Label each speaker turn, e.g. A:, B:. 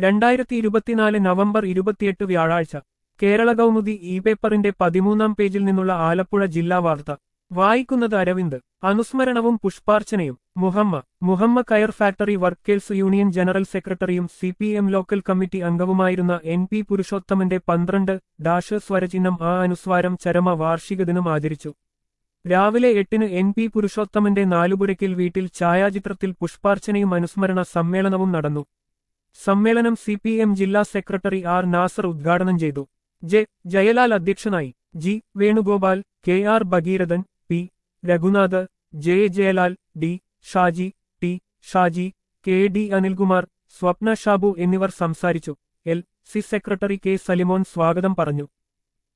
A: രണ്ടായിരത്തി ഇരുപത്തിനാല് നവംബർ ഇരുപത്തിയെട്ട് വ്യാഴാഴ്ച കേരള കൗമുദി ഇ പേപ്പറിന്റെ പതിമൂന്നാം പേജിൽ നിന്നുള്ള ആലപ്പുഴ ജില്ലാ വാർത്ത വായിക്കുന്നത് അരവിന്ദ് അനുസ്മരണവും പുഷ്പാർച്ചനയും മുഹമ്മ മുഹമ്മ കയർ ഫാക്ടറി വർക്കേഴ്സ് യൂണിയൻ ജനറൽ സെക്രട്ടറിയും C P M local committee അംഗവുമായിരുന്ന എൻ പി പുരുഷോത്തമന്റെ പന്ത്രണ്ട് ഡാഷ് സ്വരചിഹ്നം ആ അനുസ്വാരം ചരമ വാർഷിക ദിനം ആചരിച്ചു രാവിലെ എട്ടിന് എൻ പി പുരുഷോത്തമന്റെ നാലുപുരയ്ക്കൽ വീട്ടിൽ ഛായാചിത്രത്തിൽ പുഷ്പാർച്ചനയും അനുസ്മരണ സമ്മേളനവും നടന്നു സമ്മേളനം സി പി എം ജില്ലാ സെക്രട്ടറി ആർ നാസർ ഉദ്ഘാടനം ചെയ്തു ജെ ജയലാൽ അധ്യക്ഷനായി G Venugopal K R Bhagiradhan P Raghunath J Jayalal D Shaji T Shaji K D Anilkumar Swapna Shabu എന്നിവർ സംസാരിച്ചു L C secretary K Salimon സ്വാഗതം പറഞ്ഞു